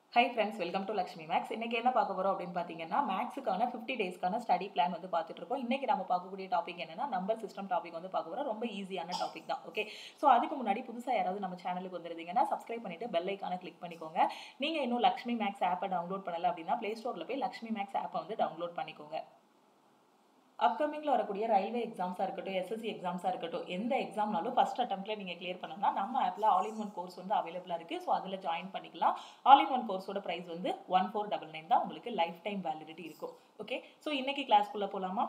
high friends welcome to Lakshmi maths இன்னைக்கு என்ன பார்க்க போறோம் அப்படின்னு பார்த்தீங்கன்னா மேக்ஸுக்கான ஃபிஃப்டி டேஸ்க்கான ஸ்டடி பிளான் வந்து பார்த்துட்டு இருக்கோம் இன்னைக்கு நம்ம பார்க்கக்கூடிய டாபிக் என்னன்னா நம்பர் சிஸ்டம் டாபிக் வந்து பார்க்க போறோம் ரொம்ப ஈஸியான டாபிக் தான் ஓகே ஸோ அதுக்கு முன்னாடி புதுசாக யாராவது நம்ம சேனலுக்கு வந்துருந்தீங்கன்னா சப்ஸ்கிரைப் பண்ணிட்டு பெல் ஐக்கான கிளிக் பண்ணிக்கோங்க நீங்க இன்னும் லக்ஷ்மி மேக்ஸ் ஆப்பை டவுன்லோட் பண்ணல அப்படின்னா ப்ளே ஸ்டோர்ல போய் லக்ஷ்மி மேக்ஸ் ஆப்பை வந்து டவுன்லோட் பண்ணிக்கோங்க அப்கமிங்ல வரக்கூடிய ரயில்வே எக்ஸாம்ஸாக இருக்கட்டும் எஸ்எஸ்சி எக்ஸாம்ஸாக இருக்கட்டும் எந்த எக்ஸாம்னாலும் ஃபர்ஸ்ட் அட்டம்ப்ட்ல நீங்கள் கிளியர் பண்ணணும்னா நம்ம ஆப்பில் ஆல் இன் ஒன் கோர்ஸ் வந்து அவைலபிளாக இருக்குது ஸோ அதில் ஜாயின் பண்ணிக்கலாம் ஆல் இன் ஒன் கோர்ஸோட ப்ரைஸ் வந்து ஒன் ஃபோர் டபுள் நைன் தான் உங்களுக்கு லைஃப் டைம் வேலிடிட்டி இருக்கும் ஓகே ஸோ இன்னைக்கு கிளாஸ்க்குள்ளே போகலாமா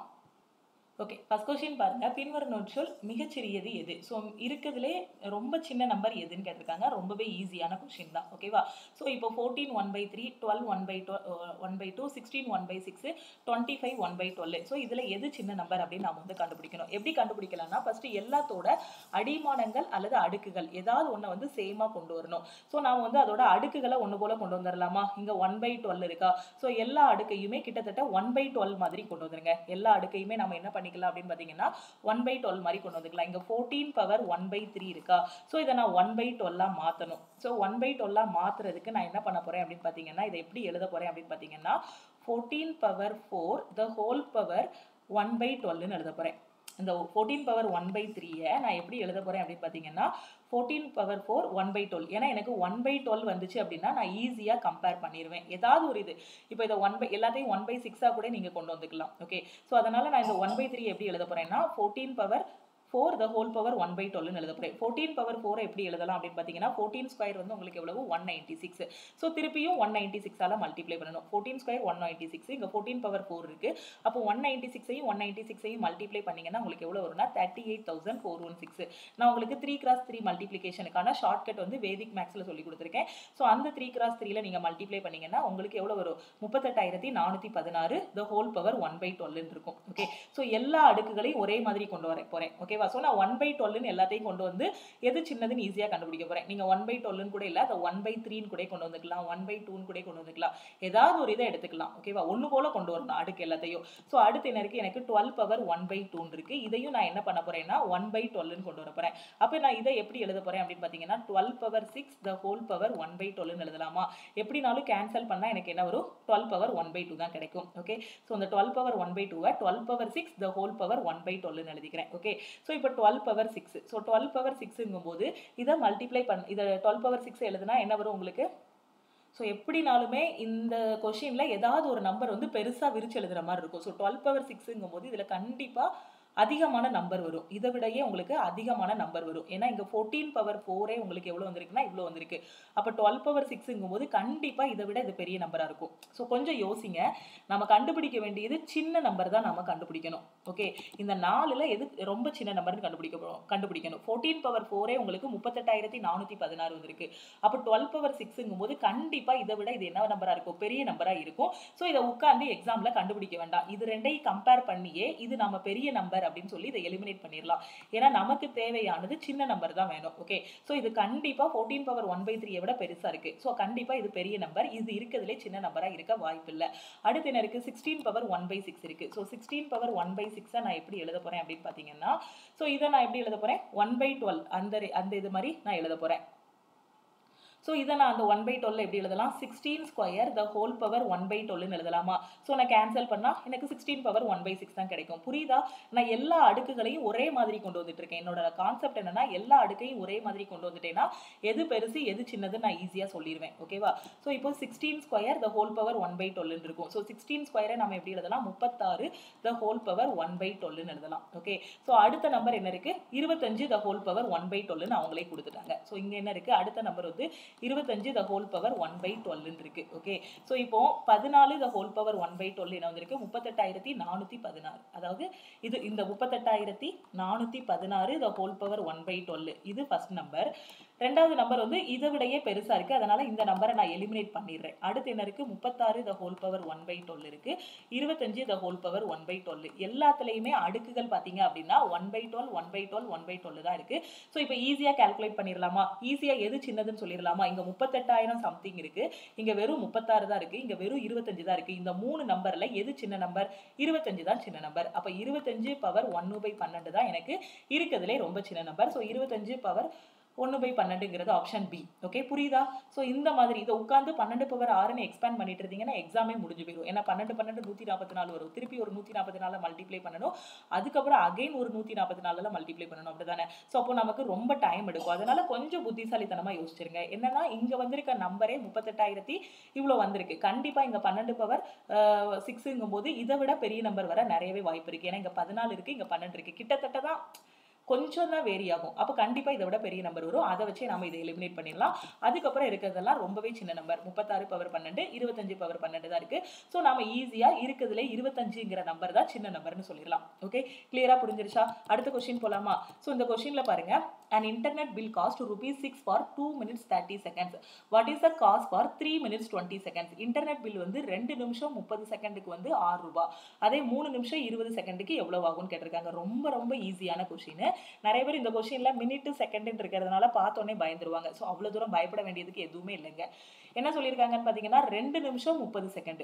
ஓகே ஃபர்ஸ்ட் கொஸ்டின் பாருங்க பின்வரும் நோட்சொல் மிகச்சிறியது எது ஸோ இருக்கிறதுலே ரொம்ப சின்ன நம்பர் எதுன்னு கேட்டிருக்காங்க ரொம்பவே ஈஸியான கொஸ்டின் தான் ஓகேவா ஸோ இப்போ fourteen one by three twelve one by one by two sixteen one by six twenty five one by twelve so இதில் எது சின்ன நம்பர் அப்படின்னு நம்ம வந்து கண்டுபிடிக்கணும் எப்படி கண்டுபிடிக்கலாம்னா ஃபர்ஸ்ட் எல்லாத்தோட அடிமானங்கள் அல்லது அடுக்குகள் ஏதாவது ஒன்று வந்து சேமாக கொண்டு வரணும் ஸோ நாம் வந்து அதோட அடுக்குகளை ஒன்று போல கொண்டு வந்துடலாமா இங்கே ஒன் பை டுவெல் இருக்கா ஸோ எல்லா அடுக்கையுமே கிட்டத்தட்ட ஒன் பை டுவெல் மாதிரி கொண்டு வந்துருங்க எல்லா அடுக்கையுமே நம்ம என்ன பண்ணிக்கலாம் அப்படின்னு பார்த்தீங்கன்னா ஒன் பை டுவெல் மாதிரி கொண்டு வந்துக்கலாம் இங்கே fourteen power one by three இருக்கா ஸோ இதை நான் ஒன் பை டுவெல்லாக மாற்றணும் ஸோ ஒன் பை டுவெல்லாக மாற்றுறதுக்கு நான் என்ன பண்ண போகிறேன் அப்படின்னு பார்த்தீங்கன்னா இதை எப்படி எழுத போகிறேன் அப்படின்னு பார்த்தீங்கன்னா fourteen power four the whole power one by டுவெல்னு எழுத போகிறேன் இந்த ஃபோர்டீன் பவர் ஒன் பை த்ரீயை நான் எப்படி எழுத போகிறேன் அப்படின்னு பார்த்தீங்கன்னா fourteen power four one by twelve ஏன்னா எனக்கு ஒன் பை டுவெல் வந்துச்சு அப்படின்னா நான் ஈஸியாக கம்பேர் பண்ணிடுவேன் ஏதாவது ஒரு இது இப்போ இதை ஒன் பை எல்லாத்தையும் ஒன் பை சிக்ஸாக கூட நீங்கள் கொண்டு வந்துக்கலாம் ஓகே ஸோ அதனால் நான் இந்த ஒன் பை த்ரீ எப்படி எழுத போகிறேன்னா fourteen power four the whole power one by டுவெல்னு எழுத போகிறேன் ஃபோர்டீன் பவர் ஃபோரை எப்படி எழுதலாம் அப்படின்னு பார்த்தீங்கன்னா ஃபோர்டீன் ஸ்கொயர் வந்து உங்களுக்கு எவ்வளவு ஒன் நைன்ட்டி சிக்ஸ் ஸோ திருப்பியும் ஒன் நைன்ட்டி சிக்ஸால் மல்டிப்ளை பண்ணணும் fourteen square one ninety six இங்கே ஃபோர்டீன் பவர் ஃபோர் இருக்குது அப்போ ஒன் நைன்ட்டி சிக்ஸையும் ஒன் நைன்ட்டி சிக்ஸையும் மல்டிப்ளை பண்ணிங்கன்னா உங்களுக்கு எவ்வளோ வரும்னா thirty eight thousand four one six நான் உங்களுக்கு த்ரீ கிராஸ் த்ரீ மல்டிப்ளிகேஷனுக்கான ஷார்ட்கட் வந்து வேதிக் மேக்ஸில் சொல்லி கொடுத்துருக்கேன் ஸோ அந்த த்ரீ கிராஸ் த்ரீல நீங்கள் மல்டிப்ளை பண்ணீங்கன்னா உங்களுக்கு எவ்வளோ வரும் முப்பத்தெட்டாயிரத்தி நானூற்றி பதினாறு the whole power one by டுவெல்னு இருக்கும் ஓகே ஸோ எல்லா அடுக்குகளையும் ஒரே மாதிரி கொண்டு வர போகிறேன் ஓகேவா ஸோ நான் ஒன் பை டுவெல்னு எல்லாத்தையும் கொண்டு வந்து எது சின்னதுன்னு ஈஸியாக கண்டுபிடிக்க போகிறேன் நீங்கள் ஒன் பை டுவெல்னு கூட இல்லை அதை ஒன் பை த்ரீன்னு கூட கொண்டு வந்துக்கலாம் ஒன் பை டூன்னு கூட கொண்டு வந்துக்கலாம் ஏதாவது ஒரு இதை எடுத்துக்கலாம் ஓகேவா ஒன்று போல கொண்டு வரணும் அடுக்கு எல்லாத்தையும் ஸோ அடுத்து என்ன இருக்குது எனக்கு டுவெல் பவர் ஒன் பை டூன்னு இருக்குது இதையும் நான் என்ன பண்ண போகிறேன்னா ஒன் பை டுவெல்னு கொண்டு வர போகிறேன் அப்போ நான் இதை எப்படி எழுத போகிறேன் அப்படின்னு பார்த்தீங்கன்னா twelve power six the whole power one by டுவெல்னு எழுதலாமா எப்படினாலும் கேன்சல் பண்ணால் எனக்கு என்ன வரும் twelve power one by two தான் கிடைக்கும் ஓகே ஸோ இந்த டுவெல் பவர் ஒன் பை டூவை twelve power six the whole power one by டுவெல்னு எழுதிக்கிறேன் ஓகே ஸோ இப்போ twelve power six so twelve power சிக்ஸுங்கும் போது இதை மல்டிப்ளை பண்ண இதை டுவெல் பவர் சிக்ஸ் எழுதுனா என்ன வரும் உங்களுக்கு ஸோ எப்படினாலுமே இந்த கொஷினில் ஏதாவது ஒரு நம்பர் வந்து பெருசாக விரிச்சு எழுதுகிற மாதிரி இருக்கும் ஸோ டுவெல் பவர் சிக்ஸுங்கும் போது இதில் கண்டிப்பாக அதிகமான நம்பர் வரும் இதை விடையே உங்களுக்கு அதிகமான நம்பர் வரும் ஏன்னா இங்கே ஃபோர்டீன் பவர் ஃபோரே உங்களுக்கு எவ்வளோ வந்திருக்குன்னா இவ்வளோ வந்திருக்கு அப்போ டுவெல் பவர் சிக்ஸுங்கும் போது கண்டிப்பாக இதை விட இது பெரிய நம்பராக இருக்கும் ஸோ கொஞ்சம் யோசிங்க நம்ம கண்டுபிடிக்க வேண்டியது சின்ன நம்பர் தான் நம்ம கண்டுபிடிக்கணும் ஓகே இந்த நாலில் எது ரொம்ப சின்ன நம்பர்னு கண்டுபிடிக்க போகிறோம் கண்டுபிடிக்கணும் ஃபோர்டீன் பவர் ஃபோரே உங்களுக்கு முப்பத்தெட்டாயிரத்தி நானூற்றி பதினாறு வந்திருக்கு அப்போ டுவெல் பவர் சிக்ஸுங்கும் போது கண்டிப்பாக இதை விட இது என்ன நம்பராக இருக்கும் பெரிய நம்பராக இருக்கும் ஸோ இதை உட்காந்து எக்ஸாமில் கண்டுபிடிக்க வேண்டாம் இது ரெண்டையும் கம்பேர் பண்ணியே இது நம்ம பெரிய நம்பர் அப்படின்னு சொல்லி இதை எலிமினேட் பண்ணிடலாம் ஏன்னா நமக்கு தேவையானது சின்ன நம்பர் தான் வேணும் ஓகே ஸோ இது கண்டிப்பாக ஃபோர்டீன் பவர் ஒன் பை த்ரீயை விட பெருசாக இருக்குது ஸோ கண்டிப்பாக இது பெரிய நம்பர் இது இருக்கிறதுலே சின்ன நம்பராக இருக்க வாய்ப்பு இல்லை அடுத்து என்ன இருக்குது sixteen power one by six இருக்குது so sixteen power one by சிக்ஸை நான் எப்படி எழுத போகிறேன் அப்படின்னு பார்த்தீங்கன்னா ஸோ இதை நான் எப்படி எழுத போகிறேன் ஒன் பை டுவெல் அந்த அந்த இது மாதிரி நான் எழுத போகிறேன் ஸோ இதை நான் அந்த ஒன் பை டுவெல் எப்படி எழுதலாம் sixteen square the whole power one by டுவெல்னு எழுதலாமா ஸோ நான் கேன்சல் பண்ணால் எனக்கு sixteen power one by six தான் கிடைக்கும் புரியுதா நான் எல்லா அடுக்குகளையும் ஒரே மாதிரி கொண்டு வந்துட்டு இருக்கேன் என்னோட கான்செப்ட் என்னன்னா எல்லா அடுக்கையும் ஒரே மாதிரி கொண்டு வந்துட்டேன்னா எது பெருசு எது சின்னது நான் ஈஸியாக சொல்லிடுவேன் ஓகேவா ஸோ இப்போ sixteen square the whole power one by டுவெல்னு இருக்கும் ஸோ சிக்ஸ்டீன் ஸ்கொயரை நம்ம எப்படி எழுதலாம் முப்பத்தாறு the whole power one by டுவெல்னு எழுதலாம் ஓகே ஸோ அடுத்த நம்பர் என்ன இருக்கு இருபத்தஞ்சு the whole power one by டுவெல்னு அவங்களே கொடுத்துட்டாங்க ஸோ இங்கே என்ன இருக்கு அடுத்த நம்பர் வந்து இருபத்தஞ்சு the whole power one by டுவெல்னு இருக்கு ஓகே ஸோ இப்போ பதினாலு the whole power one by twelve என்ன வந்திருக்கு முப்பத்தெட்டாயிரத்தி நானூற்றி பதினாறு அதாவது இது இந்த முப்பத்தெட்டாயிரத்தி நானூற்றி பதினாறு the whole power one by twelve இது ஃபர்ஸ்ட் நம்பர் ரெண்டாவது நம்பர் வந்து இதை விடையே பெருசாக இருக்குது அதனால் இந்த நம்பரை நான் எலிமினேட் பண்ணிடுறேன் அடுத்து என்ன இருக்குது முப்பத்தாறு the whole power one by twelve இருக்குது இருபத்தஞ்சு the whole power one by twelve எல்லாத்துலேயுமே அடுக்குகள் பார்த்தீங்க அப்படின்னா one by twelve one by twelve one by twelve தான் இருக்குது ஸோ இப்போ ஈஸியாக கால்குலேட் பண்ணிடலாமா ஈஸியாக எது சின்னதுன்னு சொல்லிடலாமா இங்கே முப்பத்தெட்டாயிரம் சம்திங் இருக்குது இங்கே வெறும் முப்பத்தாறு தான் இருக்குது இங்கே வெறும் இருபத்தஞ்சு தான் இருக்குது இந்த மூணு நம்பரில் எது சின்ன நம்பர் இருபத்தஞ்சு தான் சின்ன நம்பர் அப்போ இருபத்தஞ்சு பவர் ஒன்று பை பன்னெண்டு தான் எனக்கு இருக்கிறதுலே ரொம்ப சின்ன நம்பர் ஸோ இருபத்தஞ்சு பவர் ஒன்று பை பன்னெண்டுங்கிறது ஆப்ஷன் பி ஓகே புரியுதா ஸோ இந்த மாதிரி இதை உட்காந்து பன்னெண்டு பவர் ஆறுன்னு எக்ஸ்பேண்ட் பண்ணிட்டு இருந்தீங்கன்னா எக்ஸாமே முடிஞ்சு போயிடும் ஏன்னா பன்னெண்டு பன்னெண்டு நூற்றி நாற்பத்தி நாலு வரும் திருப்பி ஒரு நூற்றி நாற்பத்தி நாலில் மல்டிப்ளை பண்ணணும் அதுக்கப்புறம் அகைன் ஒரு நூற்றி நாற்பத்தி நாலில் மல்டிப்ளை பண்ணணும் அப்படிதானே ஸோ அப்போ நமக்கு ரொம்ப டைம் எடுக்கும் அதனால கொஞ்சம் புத்திசாலித்தனமாக யோசிச்சிருங்க என்னன்னா இங்கே வந்திருக்க நம்பரே முப்பத்தெட்டாயிரத்தி இவ்வளோ வந்திருக்கு கண்டிப்பாக இங்கே பன்னெண்டு பவர் சிக்ஸுங்கும் போது இதை விட பெரிய நம்பர் வர நிறையவே வாய்ப்பு இருக்குது ஏன்னா இங்கே பதினாலு இருக்குது இங்கே பன்னெண்டு இருக்குது கிட்டத்தட்ட தான் கொஞ்சம் தான் வேரி ஆகும் அப்போ கண்டிப்பாக இதை விட பெரிய நம்பர் வரும் அதை வச்சு நம்ம இதை எலிமினேட் பண்ணிடலாம் அதுக்கப்புறம் இருக்கிறதெல்லாம் ரொம்பவே சின்ன நம்பர் முப்பத்தாறு பவர் பன்னெண்டு இருபத்தஞ்சு பவர் பன்னெண்டு தான் இருக்குது ஸோ நம்ம ஈஸியாக இருக்கிறதுல இருபத்தஞ்சுங்கிற நம்பர் தான் சின்ன நம்பர்னு சொல்லிடலாம் ஓகே கிளியராக புரிஞ்சிருச்சா அடுத்த கொஸ்டின் போலாமா ஸோ இந்த கொஸ்டினில் பாருங்க an internet bill cost rupees 6 for 2 minutes 30 seconds what is the cost for 3 minutes 20 seconds internet bill வந்து ரெண்டு நிமிஷம் முப்பது செகண்டுக்கு வந்து ஆறு ரூபாய் அதே மூணு நிமிஷம் இருபது செகண்டுக்கு எவ்வளவு ஆகும்னு கேட்டிருக்காங்க ரொம்ப ரொம்ப ஈஸியான கொஸ்டின் நிறைய பேர் இந்த கொஸ்டின்ல மினிட் செகண்ட் இருக்கிறதுனால பார்த்தோன்னே பயந்துருவாங்க ஸோ அவ்வளோ தூரம் பயப்பட வேண்டியதுக்கு எதுவுமே இல்லைங்க என்ன சொல்லியிருக்காங்கன்னு பார்த்தீங்கன்னா ரெண்டு நிமிஷம் முப்பது செகண்ட்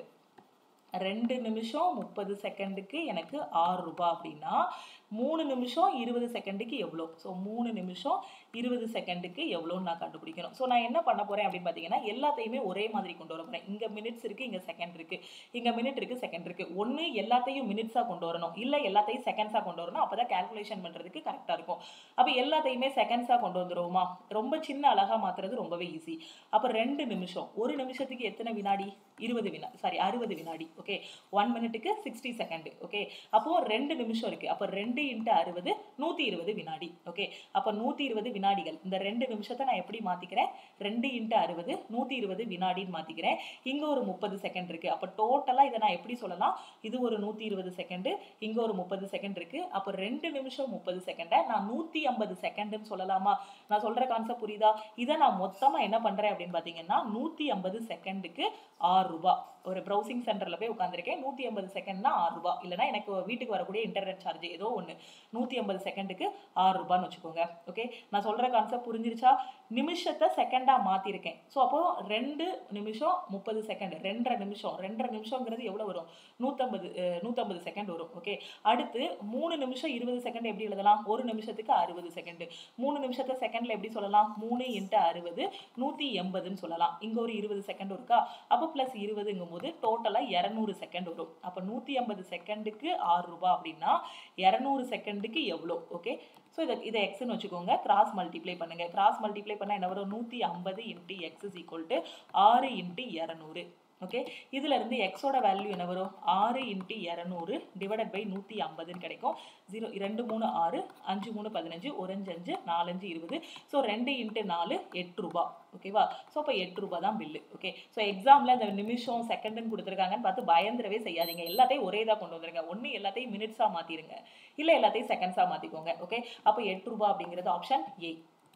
ரெண்டு நிமிஷம் முப்பது செகண்டுக்கு எனக்கு ஆறு ரூபாய் அப்படின்னா மூணு நிமிஷம் இருபது செகண்டுக்கு எவ்வளோ ஸோ மூணு நிமிஷம் இருபது செகண்டுக்கு எவ்வளோன்னு நான் கண்டுபிடிக்கணும் ஸோ நான் என்ன பண்ண போகிறேன் அப்படின்னு பார்த்தீங்கன்னா எல்லாத்தையுமே ஒரே மாதிரி கொண்டு வர போகிறேன் இங்கே மினிட்ஸ் இருக்குது இங்கே செகண்ட் இருக்குது இங்கே மினிட் இருக்குது செகண்ட் இருக்குது ஒன்று எல்லாத்தையும் மினிட்ஸாக கொண்டு வரணும் இல்லை எல்லாத்தையும் செகண்ட்ஸாக கொண்டு வரணும் அப்போ தான் கேல்குலேஷன் பண்ணுறதுக்கு கரெக்டாக இருக்கும் அப்போ எல்லாத்தையுமே செகண்ட்ஸாக கொண்டு வந்துருவோமா ரொம்ப சின்ன அழகாக மாற்றுறது ரொம்பவே ஈஸி அப்போ ரெண்டு நிமிஷம் ஒரு நிமிஷத்துக்கு எத்தனை வினாடி இருபது வினா சாரி அறுபது வினாடி ஓகே ஒன் மினிட்டுக்கு சிக்ஸ்டி செகண்ட் ஓகே அப்போது ரெண்டு நிமிஷம் இருக்குது அப்போ ரெண்டு இன்ட்டு அறுபது நூற்றி இருபது வினாடி ஓகே அப்போ நூற்றி இருபது வினாடிகள் இந்த ரெண்டு நிமிஷத்தை நான் எப்படி மாற்றிக்கிறேன் ரெண்டு இன்ட்டு அறுபது நூற்றி இருபது வினாடின்னு மாற்றிக்கிறேன் இங்கே ஒரு முப்பது செகண்ட் இருக்குது அப்போ டோட்டலாக இதை நான் எப்படி சொல்லலாம் இது ஒரு நூற்றி இருபது செகண்டு இங்கே ஒரு முப்பது செகண்ட் இருக்குது அப்போ ரெண்டு நிமிஷம் முப்பது செகண்டை நான் நூற்றி ஐம்பது செகண்டுன்னு சொல்லலாமா நான் சொல்கிற கான்செப்ட் புரியுதா இதை நான் மொத்தமாக என்ன பண்ணுறேன் அப்படின்னு பார்த்தீங்கன்னா நூற்றி ஐம்பது செகண்டுக்கு ஆறு ரூபாய் ஒரு ப்ரௌசிங் சென்டரில் போய் உட்காந்துருக்கேன் நூற்றி ஐம்பது செகண்ட்னா ஆறு ரூபாய் இல்லைனா எனக்கு வீட்டுக்கு வரக்கூடிய இன்டர்நெட் சார்ஜ் ஏதோ ஒன்று நூற்றி ஐம்பது செகண்டுக்கு ஆறு ரூபான்னு வச்சுக்கோங்க ஓகே நான் சொல்கிற கான்செப்ட் புரிஞ்சிருச்சா நிமிஷத்தை செகண்டாக மாற்றிருக்கேன் ஸோ அப்போது ரெண்டு நிமிஷம் முப்பது செகண்ட் ரெண்டரை நிமிஷம் ரெண்டரை நிமிஷங்கிறது எவ்வளோ வரும் நூற்றம்பது நூற்றம்பது செகண்ட் வரும் ஓகே அடுத்து மூணு நிமிஷம் இருபது செகண்ட் எப்படி எழுதலாம் ஒரு நிமிஷத்துக்கு அறுபது செகண்டு மூணு நிமிஷத்தை செகண்டில் எப்படி சொல்லலாம் மூணு இன்ட்டு அறுபது நூற்றி எண்பதுன்னு சொல்லலாம் இங்கே ஒரு இருபது செகண்ட் இருக்கா அப்போ ப்ளஸ் இருபதுங்கும் போது டோட்டலாக இரநூறு செகண்ட் வரும் அப்போ நூற்றி ஐம்பது செகண்டுக்கு ஆறு ரூபாய் அப்படின்னா இரநூறு செகண்டுக்கு எவ்வளோ ஓகே ஸோ இதை இதை எக்ஸ்னு வச்சுக்கோங்க கிராஸ் மல்டிப்ளை பண்ணுங்க கிராஸ் மல்டிப்ளை பண்ணால் என்ன வரும் நூற்றி ஐம்பது into x is equal to ஆறு இன்ட்டு இரநூறு ஓகே இதுல இருந்து எக்ஸோட வேல்யூ என்ன வரும் ஆறு இன்ட்டு இரநூறு டிவைடட் பை நூற்றி ஐம்பதுன்னு கிடைக்கும் ஜீரோ ரெண்டு மூணு ஆறு அஞ்சு மூணு பதினஞ்சு ஒரு அஞ்சு அஞ்சு நாலஞ்சு இருபது ஸோ ரெண்டு இன்ட்டு நாலு எட்டு ரூபா ஓகேவா ஸோ அப்போ எட்டு ரூபா தான் பில்லு ஓகே ஸோ எக்ஸாமில் இந்த நிமிஷம் செகண்டுன்னு கொடுத்துருக்காங்கன்னு பார்த்து பயந்துரவே செய்யாதீங்க எல்லாத்தையும் ஒரே தான் கொண்டு வந்துருங்க ஒன்று எல்லாத்தையும் மினிட்ஸாக மாற்றிருங்க இல்லை எல்லாத்தையும் செகண்ட்ஸாக மாற்றிக்கோங்க ஓகே அப்போ எட்டு ரூபா அப்படிங்கிறது ஆப்ஷன் ஏ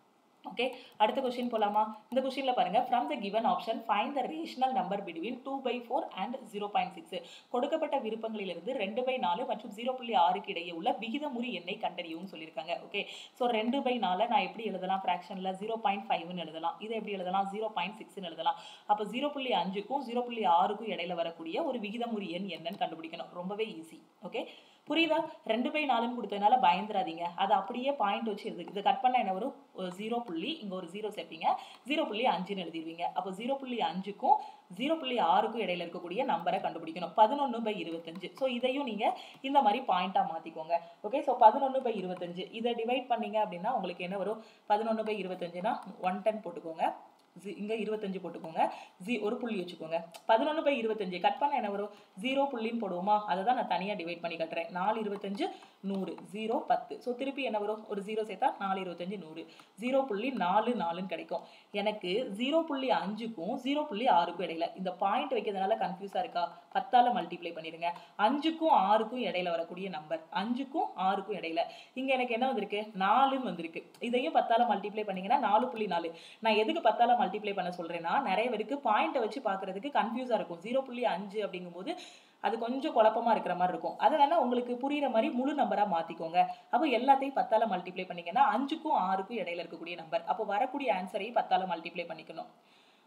ஓகே அடுத்த கொஸ்டின் போலாமா இந்த கொஸ்டின்ல பாருங்க from the given option find the rational number between two by four and zero point six கொடுக்கப்பட்ட விருப்பங்களிலிருந்து ரெண்டு பை நாலு மற்றும் ஜீரோ புள்ளி ஆறுக்கு இடையே உள்ள விகிதமுறி எண்ணை கண்டறியவும் சொல்லியிருக்காங்க ஓகே ஸோ ரெண்டு பை நாலை நான் எப்படி எழுதலாம் ஃப்ராக்ஷனில் ஜீரோ பாயிண்ட் ஃபைவ்னு எழுதலாம் இதை எப்படி எழுதலாம் ஜீரோ பாயிண்ட் சிக்ஸ்னு எழுதலாம் அப்போ ஜீரோ புள்ளி அஞ்சுக்கும் ஜீரோ புள்ளி ஆறுக்கும் இடையில வரக்கூடிய ஒரு விகிதமுறி எண் என்னன்னு கண்டுபிடிக்கணும் ரொம்பவே ஈஸி ஓகே புரியுதா ரெண்டு பை நாலுன்னு கொடுத்ததுனால பயந்துராதீங்க அதை அப்படியே பாயிண்ட் வச்சு எழுது இதை கட் பண்ண என்ன வரும் ஒரு ஜீரோ புள்ளி இங்கே ஒரு ஜீரோ சேர்ப்பீங்க ஜீரோ புள்ளி அஞ்சுன்னு எழுதிடுவீங்க அப்போ ஜீரோ புள்ளி அஞ்சுக்கும் ஜீரோ புள்ளி ஆறுக்கும் இடையில இருக்கக்கூடிய நம்பரை கண்டுபிடிக்கணும் பதினொன்று பை இருபத்தஞ்சு ஸோ இதையும் நீங்கள் இந்த மாதிரி பாயிண்ட்டாக மாற்றிக்கோங்க ஓகே ஸோ பதினொன்று பை இருபத்தஞ்சு இதை டிவைட் பண்ணீங்க அப்படின்னா உங்களுக்கு என்ன வரும் பதினொன்று பை இருபத்தஞ்சுனா ஒன் டென் போட்டுக்கோங்க ஜி இங்கே இருபத்தஞ்சு போட்டுக்கோங்க ஜி ஒரு புள்ளி வச்சுக்கோங்க பதினொன்று பை இருபத்தஞ்சு கட் பண்ண என்ன வரும் ஜீரோ புள்ளின்னு போடுவோமா அதை தான் நான் தனியாக டிவைட் பண்ணி கட்டுறேன் நாலு இருபத்தஞ்சு நூறு ஜீரோ பத்து ஸோ திருப்பி என்ன வரும் ஒரு ஜீரோ சேர்த்தா நாலு இருபத்தஞ்சு நூறு ஜீரோ புள்ளி நாலு நாலுன்னு கிடைக்கும் எனக்கு ஜீரோ புள்ளி அஞ்சுக்கும் ஜீரோ புள்ளி ஆறுக்கும் இடையில இந்த பாயிண்ட் வைக்கிறதுனால கன்ஃபியூஸாக இருக்கா பத்தால் மல்டிப்ளை பண்ணிடுங்க அஞ்சுக்கும் ஆறுக்கும் இடையில வரக்கூடிய நம்பர் அஞ்சுக்கும் ஆறுக்கும் இடையில இங்கே எனக்கு என்ன வந்திருக்கு நாலுன்னு வந்திருக்கு இதையும் பத்தால் மல்டிப்ளை பண்ணீங்கன்னா நாலு புள்ளி நாலு நான் எதுக்கு பத்தால் மல்டிப்ளை பண்ண சொல்கிறேன்னா நிறைய பேருக்கு பாயிண்ட்டை வச்சு பார்க்குறதுக்கு கன்ஃபியூஸாக இருக்கும் ஜீரோ புள்ளி அஞ்சு அப்படிங்கும்போது அது கொஞ்சம் குழப்பமா இருக்கிற மாதிரி இருக்கும் அதை வேணா உங்களுக்கு புரியுற மாதிரி முழு நம்பரா மாத்திக்கோங்க அப்போ எல்லாத்தையும் பத்தால மல்டிப்ளை பண்ணீங்கன்னா அஞ்சுக்கும் ஆறுக்கும் இடையில இருக்கக்கூடிய நம்பர் அப்போ வரக்கூடிய ஆன்சரையும் பத்தால மல்டிப்ளை பண்ணிக்கணும்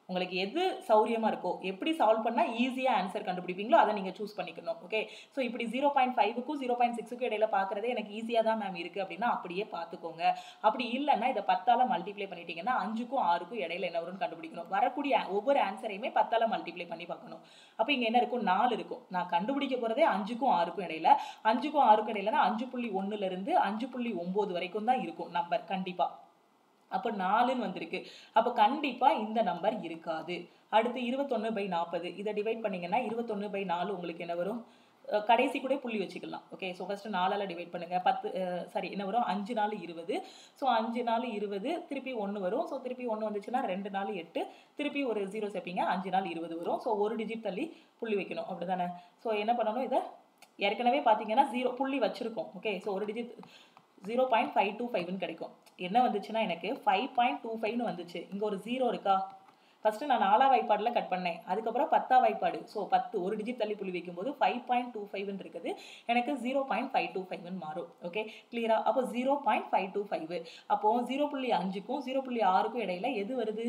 உங்களுக்கு எது சௌரியமா இருக்கோ எப்படி சால்வ் பண்ணா ஈஸியா ஆன்சர் கண்டுபிடிப்பீங்களோ அதை நீங்க சூஸ் பண்ணிக்கணும் ஓகே ஸோ இப்படி ஜீரோ பாயிண்ட் ஃபைவுக்கும் ஜீரோ பாயிண்ட் சிக்ஸுக்கும் இடையில பார்க்கறதே எனக்கு ஈஸியா தான் மேம் இருக்கு அப்படின்னா அப்படியே பார்த்துக்கோங்க அப்படி இல்லைன்னா இதை பத்தால மல்டிப்ளை பண்ணிட்டீங்கன்னா அஞ்சுக்கும் ஆறுக்கும் இடையில என்ன வரும்னு கண்டுபிடிக்கணும் வரக்கூடிய a- ஒவ்வொரு ஆன்சரையுமே பத்தால மல்டிப்ளை பண்ணி பார்க்கணும் அப்போ இங்க என்ன இருக்கும் நாலு இருக்கும் நான் கண்டுபிடிக்க போறதே அஞ்சுக்கும் ஆறுக்கும் இடையில அஞ்சுக்கும் ஆறுக்கும் இடையிலனா அஞ்சு புள்ளி ஒண்ணுல இருந்து அஞ்சு புள்ளி ஒன்பது வரைக்கும் தான் இருக்கும் நம்பர் கண்டிப்பா அப்போ நாலுன்னு வந்திருக்கு அப்போ கண்டிப்பா இந்த நம்பர் இருக்காது அடுத்து இருபத்தொன்னு பை நாற்பது இதை டிவைட் பண்ணீங்கன்னா இருபத்தொன்னு பை நாலு உங்களுக்கு என்ன வரும் அஹ் கடைசி கூட புள்ளி வச்சுக்கலாம் ஓகே ஸோ ஃபர்ஸ்ட் நாலால டிவைட் பண்ணுங்க பத்து சாரி என்ன வரும் அஞ்சு நாள் இருபது ஸோ அஞ்சு நாள் இருபது திருப்பி ஒன்று வரும் ஸோ திருப்பி ஒன்று வந்துச்சுன்னா ரெண்டு நாள் எட்டு திருப்பி ஒரு ஜீரோ சேர்ப்பீங்க அஞ்சு நாள் இருபது வரும் ஸோ ஒரு டிஜிட் தள்ளி புள்ளி வைக்கணும் அப்படிதானே ஸோ என்ன பண்ணணும் இதை ஏற்கனவே பார்த்தீங்கன்னா ஜீரோ புள்ளி வச்சிருக்கோம் ஓகே ஸோ ஒரு digit zero point five two ஃபைவ்னு கிடைக்கும் என்ன வந்துச்சுன்னா எனக்கு ஃபைவ் பாயிண்ட் டூ ஃபைவ்னு வந்துச்சு இங்கே ஒரு ஜீரோ இருக்கா ஃபர்ஸ்ட் நான் நாலா வாய்ப்பாடில் கட் பண்ணேன் அதுக்கப்புறம் பத்தா வாய்ப்பாடு ஸோ பத்து ஒரு டிஜிட் தள்ளி புள்ளி வைக்கும்போது ஃபைவ் பாயிண்ட் டூ ஃபைவ்னு இருக்குது எனக்கு ஜீரோ பாயிண்ட் ஃபைவ் டூ ஃபைவ்னு மாறும் ஓகே கிளியரா அப்போ zero point five two five அப்போ ஜீரோ புள்ளி அஞ்சுக்கும் ஜீரோ புள்ளி ஆறுக்கும் இடையில எது வருது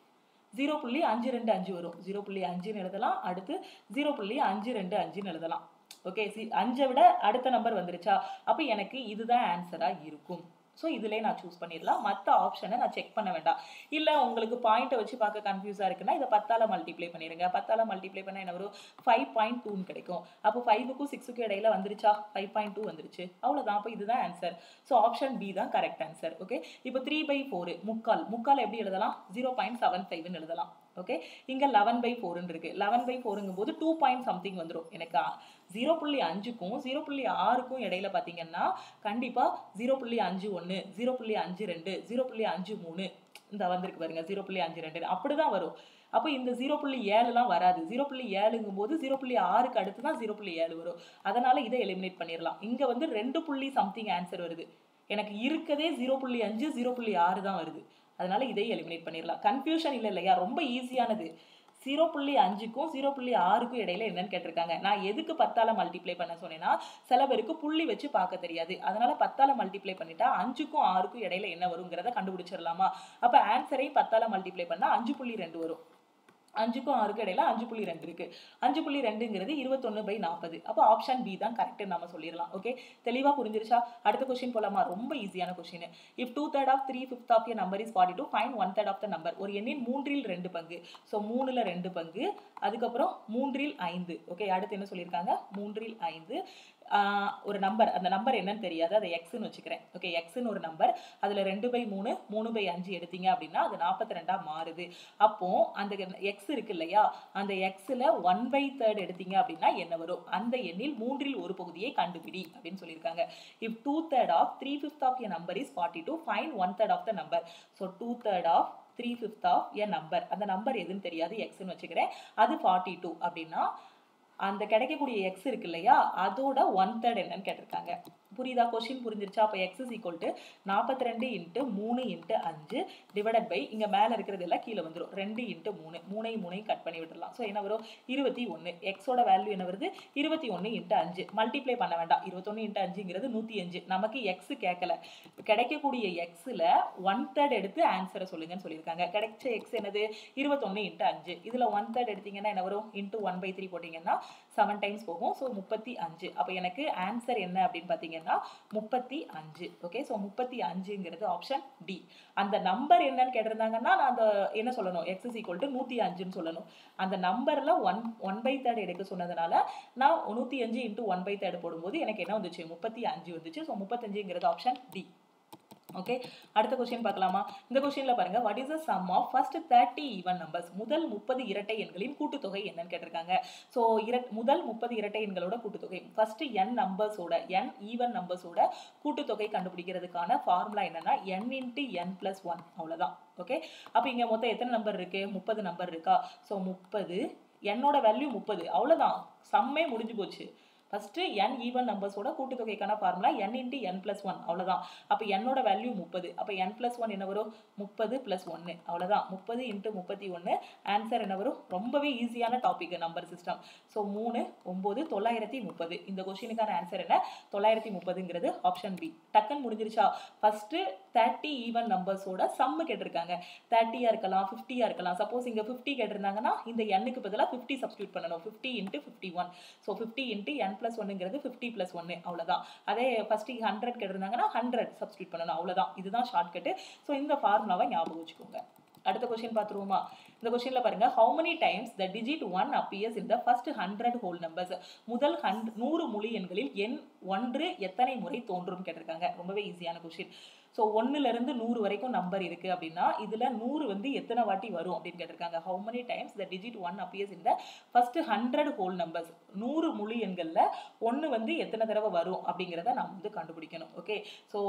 ஜீரோ புள்ளி அஞ்சு ரெண்டு அஞ்சு வரும் ஜீரோ புள்ளி அஞ்சுன்னு எழுதலாம் அடுத்து ஜீரோ புள்ளி அஞ்சு ரெண்டு அஞ்சுன்னு எழுதலாம் ஓகே சி அஞ்சை விட அடுத்த நம்பர் வந்துருச்சா அப்போ எனக்கு இதுதான் ஆன்சராக இருக்கும் ஸோ இதுலேயே நான் சூஸ் பண்ணிடலாம் மற்ற ஆப்ஷனை நான் செக் பண்ண வேண்டாம் இல்லை உங்களுக்கு பாயிண்ட்டை வச்சு பார்க்க கன்ஃபியூஸாக இருக்குன்னா இதை பத்தால மல்டிப்ளை பண்ணிடுங்க பத்தால மல்டிப்ளை பண்ணால் என்ன வரும் ஃபைவ் பாயிண்ட் டூன்னு கிடைக்கும் அப்போ ஃபைவுக்கும் சிக்ஸுக்கும் இடையில வந்துருச்சா ஃபைவ் பாயிண்ட் டூ வந்துருச்சு அவ்வளோதான் அப்போ இதுதான் ஆன்சர் ஸோ ஆப்ஷன் பி தான் கரெக்ட் ஆன்சர் ஓகே இப்போ த்ரீ பை ஃபோர் முக்கால் முக்கால் எப்படி எழுதலாம் ஜீரோ பாயிண்ட் செவன் ஃபைவ்னு எழுதலாம் ஓகே இங்கே லெவன் பை ஃபோர்னு இருக்கு லெவன் பை ஃபோருங்கும் போது டூ பாயிண்ட் சம்திங் வந்துடும் எனக்கு ஜீரோ புள்ளி அஞ்சுக்கும் ஜீரோ புள்ளி ஆறுக்கும் இடையில பார்த்தீங்கன்னா கண்டிப்பாக ஜீரோ புள்ளி அஞ்சு ஒன்று ஜீரோ புள்ளி அஞ்சு ரெண்டு ஜீரோ புள்ளி அஞ்சு மூணு இந்த வந்திருக்கு பாருங்க ஜீரோ புள்ளி அஞ்சு ரெண்டு அப்படிதான் வரும் அப்போ இந்த ஜீரோ புள்ளி ஏழுலாம் வராது ஜீரோ புள்ளி ஏழுங்கும் போது ஜீரோ புள்ளி ஆறுக்கு அடுத்து தான் ஜீரோ புள்ளி ஏழு வரும் அதனால இதை எலிமினேட் பண்ணிடலாம் இங்க வந்து ரெண்டு புள்ளி சம்திங் ஆன்சர் வருது எனக்கு இருக்கதே ஜீரோ புள்ளி அஞ்சு ஜீரோ புள்ளி ஆறு தான் வருது அதனால இதை எலிமினேட் பண்ணிடலாம் கன்ஃபியூஷன் இல்லை இல்லையா ரொம்ப ஈஸியானது ஜீரோ புள்ளி அஞ்சுக்கும் ஜீரோ புள்ளி ஆறுக்கும் இடையில என்னன்னு கேட்டிருக்காங்க நான் எதுக்கு பத்தால மல்டிப்ளை பண்ண சொன்னேன்னா சில பேருக்கு புள்ளி வச்சு பார்க்க தெரியாது அதனால பத்தால மல்டிப்ளை பண்ணிட்டா அஞ்சுக்கும் ஆறுக்கும் இடையில என்ன வருங்கிறத கண்டுபிடிச்சிடலாமா அப்ப ஆன்சரை பத்தால மல்டிப்ளை பண்ணா அஞ்சு புள்ளி ரெண்டு வரும் அஞ்சுக்கும் ஆறுக்கும் இடையில அஞ்சு புள்ளி ரெண்டு இருக்கு அஞ்சு புள்ளி ரெண்டுங்கிறது இருபத்தொன்னு பை நாற்பது அப்போ ஆப்ஷன் பி தான் கரெக்ட் நம்ம சொல்லிடலாம் ஓகே தெளிவா புரிஞ்சிருச்சா அடுத்த கொஸ்டின் போலாமா ரொம்ப ஈஸியான question if two third of three fifth of a number is forty two find one third of the number ஒரு எண்ணின் மூன்றில் ரெண்டு பங்கு ஸோ மூணுல ரெண்டு பங்கு அதுக்கப்புறம் மூன்றில் ஐந்து ஓகே அடுத்து என்ன சொல்லியிருக்காங்க மூன்றில் ஐந்து ஆஹ் ஒரு நம்பர் அந்த நம்பர் என்னன்னு தெரியாது அதை எக்ஸ்னு வச்சுக்கிறேன் ஓகே எக்ஸ்னு ஒரு நம்பர் அதுல ரெண்டு பை மூணு மூணு பை அஞ்சு எடுத்தீங்க அப்படின்னா அது நாற்பத்தி ரெண்டா மாறுது அப்போ அந்த எக்ஸ் இருக்கு இல்லையா அந்த எக்ஸ்ல ஒன் பை தேர்ட் எடுத்தீங்க அப்படின்னா என்ன வரும் அந்த எண்ணில் மூன்றில் ஒரு பகுதியை கண்டுபிடி அப்படின்னு சொல்லியிருக்காங்க if two third of three fifth of a number is forty two find one third of the number so two third of three fifth of a number அந்த நம்பர் எதுன்னு தெரியாது எக்ஸ்னு வச்சுக்கிறேன் அது ஃபார்ட்டி டூ அப்படின்னா அந்த கிடைக்கக்கூடிய எக்ஸ் இருக்கு இல்லையா அதோட ஒன் தேர்ட் என்னன்னு கேட்டிருக்காங்க புரியுதா கொஸ்டின் புரிஞ்சிருச்சா அப்போ எக்ஸ் இஸ் ஈக்குவல் டு நாற்பத்தி ரெண்டு இன்ட்டு மூணு இன்ட்டு அஞ்சு டிவைடட் பை இங்கே மேலே இருக்கிறது எல்லாம் கீழே வந்துடும் ரெண்டு இன்ட்டு மூணு மூணையும் மூணையும் கட் பண்ணி விட்டுடலாம் ஸோ என்ன வரும் இருபத்தி ஒன்று எக்ஸோட வேல்யூ என்ன வருது இருபத்தி ஒன்று இன்ட்டு அஞ்சு மல்டிப்ளை பண்ண வேண்டாம் இருபத்தொன்று இன்ட்டு அஞ்சுங்கிறது நூற்றி அஞ்சு நமக்கு எக்ஸ் கேட்கல கிடைக்கக்கூடிய எக்ஸில் ஒன் தேர்ட் எடுத்து ஆன்சரை சொல்லுங்கன்னு சொல்லியிருக்காங்க கிடைச்ச எக்ஸ் என்னது இருபத்தொன்று இன்ட்டு அஞ்சு இதில் ஒன் தேர்ட் எடுத்தீங்கன்னா என்ன வரும் இன்ட்டு ஒன் பை த்ரீ போட்டிங்கன்னா செவன் டைம்ஸ் போகும் ஸோ முப்பத்தி அஞ்சு அப்போ எனக்கு ஆன்சர் என்ன அப்படின்னு பார்த்தீங்கன்னா முப்பத்தி அஞ்சு ஓகே ஸோ முப்பத்தி அஞ்சுங்கிறது ஆப்ஷன் டி அந்த நம்பர் என்னன்னு கேட்டிருந்தாங்கன்னா நான் அந்த என்ன சொல்லணும் எக்ஸ் இஸ் ஈக்குவல் டு நூற்றி அஞ்சுன்னு சொல்லணும் அந்த நம்பரில் ஒன் ஒன் பை தேர்ட் எடுக்க சொன்னதுனால நான் நூற்றி அஞ்சு இன்ட்டு ஒன் பை தேர்ட் போடும்போது எனக்கு என்ன வந்துச்சு முப்பத்தி அஞ்சு வந்துச்சு ஸோ முப்பத்தஞ்சுங்கிறது ஆப்ஷன் டி ஓகே அடுத்த கொஸ்டின் பார்க்கலாமா இந்த கொஸ்டின்ல பாருங்க what is the sum of first thirty even numbers முதல் முப்பது இரட்டை எண்களின் கூட்டுத்தொகை என்னன்னு கேட்டிருக்காங்க ஸோ இர முதல் முப்பது இரட்டை எண்களோட கூட்டுத்தொகை ஃபர்ஸ்ட் என் நம்பர்ஸோட என் ஈவன் நம்பர்ஸோட கூட்டுத்தொகை கண்டுபிடிக்கிறதுக்கான ஃபார்முலா என்னன்னா n into n plus one அவ்வளோதான் ஓகே அப்போ இங்க மொத்தம் எத்தனை நம்பர் இருக்கு முப்பது நம்பர் இருக்கா ஸோ முப்பது என்னோட வேல்யூ முப்பது அவ்வளோதான் சம்மே முடிஞ்சு போச்சு ஃபஸ்ட்டு என் ஈவன் நம்பர்ஸோட கூட்டுத்தொகைக்கான formula n into n plus one அவ்வளோதான் அப்போ என்னோட வேல்யூ முப்பது அப்போ என் ப்ளஸ் ஒன் என்ன வரும் முப்பது ப்ளஸ் ஒன்று அவ்வளோதான் முப்பது இன்ட்டு முப்பத்தி ஒன்று ஆன்சர் என்ன வரும் ரொம்பவே ஈஸியான டாபிக் நம்பர் சிஸ்டம் ஸோ மூணு ஒம்பது தொள்ளாயிரத்தி முப்பது இந்த கொஸ்டினுக்கான ஆன்சர் என்ன தொள்ளாயிரத்தி முப்பதுங்கிறது ஆப்ஷன் பி டக்குன்னு முடிஞ்சிருச்சா ஃபஸ்ட்டு தேர்ட்டி ஈவன் நம்பர்ஸோட சம்மு கேட்டிருக்காங்க தேர்ட்டியாக இருக்கலாம் ஃபிஃப்டியாக இருக்கலாம் சப்போஸ் இங்கே ஃபிஃப்டி கேட்டிருந்தாங்கன்னா இந்த எண்ணுக்கு பதிலாக ஃபிஃப்டி சப்ஸ்டியூட் பண்ணணும் fifty into fifty one so fifty into n plus ஒன்னுங்கிறது ஃபிஃப்டி ப்ளஸ் ஒன்று அவ்வளோதான் அதே ஃபஸ்ட்டு ஹண்ட்ரட் கேட்டிருந்தாங்கன்னா ஹண்ட்ரட் சப்ஸ்டியூட் பண்ணணும் அவ்வளோதான் இதுதான் ஷார்ட்கட்டு ஸோ இந்த ஃபார்முலாவை ஞாபகம் வச்சுக்கோங்க அடுத்த கொஸ்டின் பார்த்துருவோமா இந்த கொஸ்டினில் பாருங்க how many times the digit one appears in the first hundred whole numbers முதல் ஹண்ட் நூறு முழு எண்களில் எண் ஒன்று எத்தனை முறை தோன்றும் கேட்டிருக்காங்க ரொம்பவே ஈஸியான கொஸ்டின் ஸோ ஒன்னுலேருந்து நூறு வரைக்கும் நம்பர் இருக்குது அப்படின்னா இதில் நூறு வந்து எத்தனை வாட்டி வரும் அப்படின்னு கேட்டிருக்காங்க how many times the digit one appears in the first hundred whole numbers நூறு முழு எண்களில் ஒன்று வந்து எத்தனை தடவை வரும் அப்படிங்கிறத நாம் வந்து கண்டுபிடிக்கணும் ஓகே ஸோ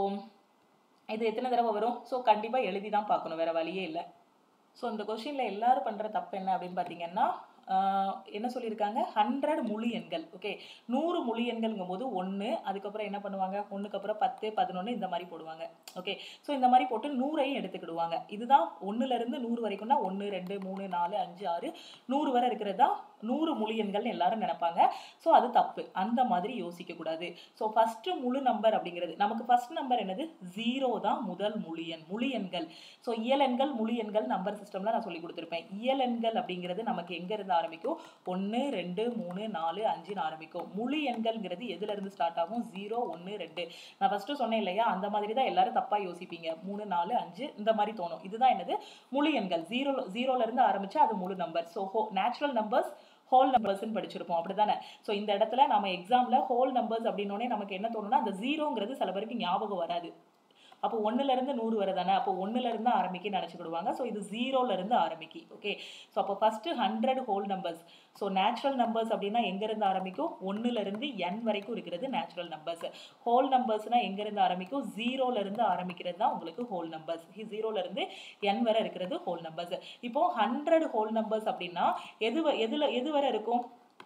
இது எத்தனை தடவை வரும் ஸோ கண்டிப்பாக எழுதி தான் பார்க்கணும் வேற வழியே இல்லை ஸோ இந்த கொஷினில் எல்லாரும் பண்ணுற தப்பு என்ன அப்படின்னு பார்த்தீங்கன்னா ஆஹ் என்ன சொல்லியிருக்காங்க ஹண்ட்ரட் முழு எண்கள் ஓகே நூறு முழு எண்கள்ங்கும் போது ஒன்று அதுக்கப்புறம் என்ன பண்ணுவாங்க ஒன்றுக்கு அப்புறம் பத்து பதினொன்று இந்த மாதிரி போடுவாங்க ஓகே ஸோ இந்த மாதிரி போட்டு நூறையும் எடுத்துக்கிடுவாங்க இதுதான் ஒன்றுலேருந்து நூறு வரைக்கும்னா ஒன்று ரெண்டு மூணு நாலு அஞ்சு ஆறு நூறு வரை இருக்கிறது தான் நூறு முழு எண்கள்னு எல்லாரும் நினைப்பாங்க ஸோ அது தப்பு அந்த மாதிரி யோசிக்க கூடாது ஸோ ஃபர்ஸ்ட் முழு நம்பர் அப்படிங்கிறது நமக்கு ஃபர்ஸ்ட் நம்பர் என்னது ஜீரோ தான் முதல் முழு எண் முழு எண்கள் ஸோ இயல் எண்கள் முழு எண்கள் நம்பர் சிஸ்டம்ல நான் சொல்லி கொடுத்துருப்பேன் இயல் எண்கள் அப்படிங்கிறது நமக்கு எங்க இருந்து ஆரம்பிக்கும் ஒன்று ரெண்டு மூணு நாலு அஞ்சுன்னு ஆரம்பிக்கும் முழு எண்கள்ங்கிறது எதுல இருந்து ஸ்டார்ட் ஆகும் ஜீரோ ஒன்று ரெண்டு நான் ஃபர்ஸ்ட் சொன்னேன் இல்லையா அந்த மாதிரி தான் எல்லாரும் தப்பா யோசிப்பீங்க மூணு நாலு அஞ்சு இந்த மாதிரி தோணும் இதுதான் என்னது முழு எண்கள் ஜீரோ ஜீரோல இருந்து ஆரம்பிச்சா அது முழு number so natural numbers whole நம்பர்ஸ்னு படிச்சிருப்போம் அப்படிதானே ஸோ இந்த இடத்துல நம்ம எக்ஸாம்ல ஹோல் நம்பர்ஸ் அப்படின்னோடனே நமக்கு என்ன தோணும்னா அந்த ஜீரோங்கிறது சில பேருக்கு ஞாபகம் வராது அப்போ ஒண்ணுல இருந்து நூறு வரை தானே அப்போ ஒண்ணுல இருந்து ஆரம்பிக்க நினச்சிக்கிடுவாங்க ஸோ இது ஜீரோல இருந்து ஆரம்பிக்கி ஓகே ஸோ அப்போ first hundred whole numbers so natural numbers அப்படின்னா எங்க இருந்து ஆரம்பிக்கும் ஒண்ணுல இருந்து என் வரைக்கும் இருக்கிறது நேச்சுரல் நம்பர்ஸ் ஹோல் நம்பர்ஸ்னா எங்க இருந்து ஆரம்பிக்கும் ஜீரோல இருந்து ஆரம்பிக்கிறது தான் உங்களுக்கு ஹோல் நம்பர்ஸ் ஜீரோல இருந்து என் வரை இருக்கிறது ஹோல் நம்பர்ஸ் இப்போ ஹண்ட்ரட் ஹோல் நம்பர்ஸ் அப்படின்னா எது வ- எதுல எது வரை இருக்கும்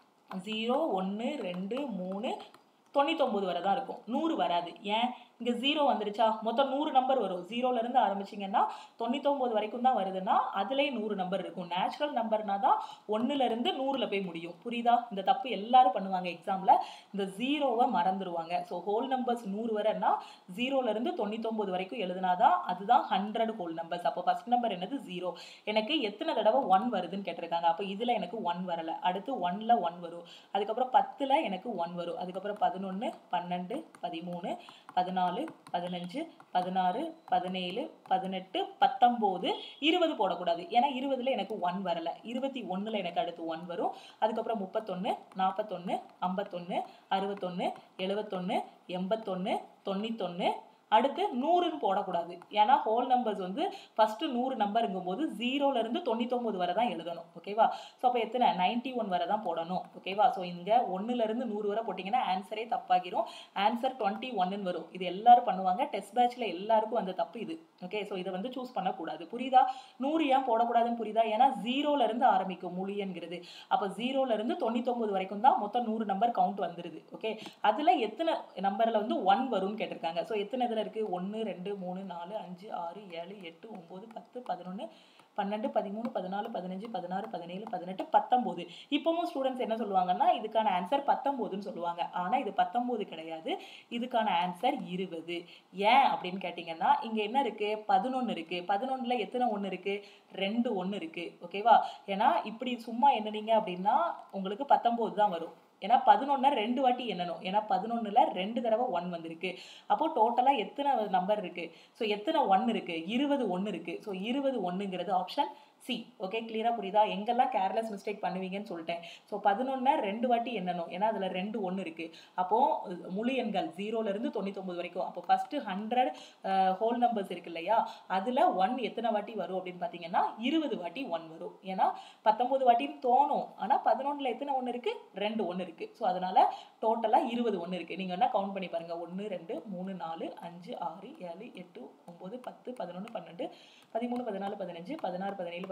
ஜீரோ ஒன்று ரெண்டு மூணு தொண்ணூத்தொம்பது வரை தான் இருக்கும் நூறு வராது ஏன் இங்கே ஜீரோ வந்துருச்சா மொத்தம் நூறு நம்பர் வரும் ஜீரோல இருந்து ஆரம்பிச்சிங்கன்னா தொண்ணூத்தொம்பது வரைக்கும் தான் வருதுன்னா அதுலேயே நூறு நம்பர் இருக்கும் நேச்சுரல் நம்பர்னா தான் ஒண்ணுல இருந்து நூறுல போய் முடியும் புரியுதா இந்த தப்பு எல்லாரும் பண்ணுவாங்க எக்ஸாம்ல இந்த ஜீரோவை மறந்துடுவாங்க ஸோ ஹோல் நம்பர்ஸ் நூறு வரன்னா ஜீரோல இருந்து தொண்ணூத்தொம்பது வரைக்கும் எழுதுனாதான் அதுதான் ஹண்ட்ரட் ஹோல் நம்பர்ஸ் அப்போ ஃபர்ஸ்ட் நம்பர் என்னது ஜீரோ எனக்கு எத்தனை தடவை ஒன் வருதுன்னு கேட்டிருக்காங்க அப்போ இதுல எனக்கு ஒன் வரல அடுத்து ஒன்ல ஒன் வரும் அதுக்கப்புறம் பத்துல எனக்கு ஒன் வரும் அதுக்கப்புறம் பதினொன்று பன்னெண்டு பதிமூணு பதினாலு பதினஞ்சு பதினாறு பதினேழு பதினெட்டு பத்தொம்போது இருபது போடக்கூடாது ஏன்னா இருபதுல எனக்கு ஒன் வரல இருபத்தி ஒண்ணுல எனக்கு அடுத்து ஒன் வரும் அதுக்கப்புறம் முப்பத்தொன்று நாற்பத்தொன்று ஐம்பத்தொன்று அறுபத்தொன்று எழுபத்தொன்று எண்பத்தொன்று தொண்ணூத்தொன்று அடுத்து நூறுன்னு போடக்கூடாது ஏன்னா ஹோல் நம்பர்ஸ் வந்து ஃபர்ஸ்ட் நூறு நம்பருங்கும் போது ஜீரோல இருந்து தொண்ணூத்தொம்பது வரை தான் எழுதணும் ஓகேவா ஸோ அப்போ எத்தனை நைன்டி ஒன் வரை தான் போடணும் ஓகேவா ஸோ இங்க ஒண்ணுல இருந்து நூறு வரை போட்டிங்கன்னா ஆன்சரே தப்பாகிரும் ஆன்சர் டுவெண்ட்டி ஒன்னு வரும் இது எல்லாரும் பண்ணுவாங்க டெஸ்ட் பேட்ச்ல எல்லாருக்கும் அந்த தப்பு இது ஓகே ஸோ இதை வந்து சூஸ் பண்ணக்கூடாது புரியுதா நூறு ஏன் போடக்கூடாதுன்னு புரியுதா ஏன்னா ஜீரோல இருந்து ஆரம்பிக்கும் முழியன்கிறது அப்போ ஜீரோல இருந்து தொண்ணூத்தொம்பது வரைக்கும் தான் மொத்தம் நூறு நம்பர் கவுண்ட் வந்துருது ஓகே அதுல எத்தனை நம்பர்ல வந்து ஒன் வரும்னு கேட்டிருக்காங்க ஸோ எத்தனை இதுல இருக்கு ஒன்று ரெண்டு மூணு நாலு அஞ்சு ஆறு ஏழு எட்டு ஒன்பது பத்து பதினொன்று பன்னெண்டு பதிமூணு பதினாலு பதினஞ்சு பதினாறு பதினேழு பதினெட்டு பத்தொம்போது இப்பவும் ஸ்டூடெண்ட்ஸ் என்ன சொல்லுவாங்கன்னா இதுக்கான ஆன்சர் பத்தொம்போதுன்னு சொல்லுவாங்க ஆனா இது பத்தொம்போது கிடையாது இதுக்கான ஆன்சர் இருபது ஏன் அப்படின்னு கேட்டிங்கன்னா இங்க என்ன இருக்கு பதினொன்னு இருக்கு பதினொன்னுல எத்தனை ஒண்ணு இருக்கு ரெண்டு ஒண்ணு இருக்கு ஓகேவா ஏன்னா இப்படி சும்மா எண்ணுனீங்க அப்படின்னா உங்களுக்கு பத்தொம்போது தான் வரும் ஏன்னா பதினொன்னை ரெண்டு வாட்டி எண்ணணும் ஏன்னா பதினொன்னுல ரெண்டு தடவை ஒன் வந்திருக்கு அப்போ டோட்டலா எத்தனை நம்பர் இருக்கு ஸோ எத்தனை ஒன் இருக்கு இருபது ஒன்று இருக்கு ஸோ இருபது ஒன்றுங்கிறது ஆப்ஷன் சி ஓகே கிளியரா புரியுதா எங்கெல்லாம் கேர்லெஸ் மிஸ்டேக் பண்ணுவீங்கன்னு சொல்லிட்டேன் ஸோ பதினொன்னை ரெண்டு வாட்டி எண்ணணும் ஏன்னா அதுல ரெண்டு ஒன்று இருக்கு அப்போ அஹ், முழு எண்கள் ஜீரோல இருந்து தொண்ணூத்தொம்பது வரைக்கும் அப்போ ஃபர்ஸ்ட் ஹண்ட்ரட் ஹோல் நம்பர்ஸ் இருக்கு இல்லையா அதுல ஒன் எத்தனை வாட்டி வரும் அப்படின்னு பார்த்தீங்கன்னா இருபது வாட்டி ஒன் வரும் ஏன்னா பத்தொன்பது வாட்டின்னு தோணும் ஆனா பதினொன்றுல எத்தனை ஒன்று இருக்கு ரெண்டு ஒன்று இருக்கு ஸோ அதனால டோட்டலா இருபது ஒன்று இருக்கு நீங்க வேணா கவுண்ட் பண்ணி பாருங்க ஒன்று ரெண்டு மூணு நாலு அஞ்சு ஆறு ஏழு எட்டு ஒன்பது பத்து பதினொன்று பன்னெண்டு பதிமூணு பதினாலு பதினஞ்சு பதினாறு பதினேழு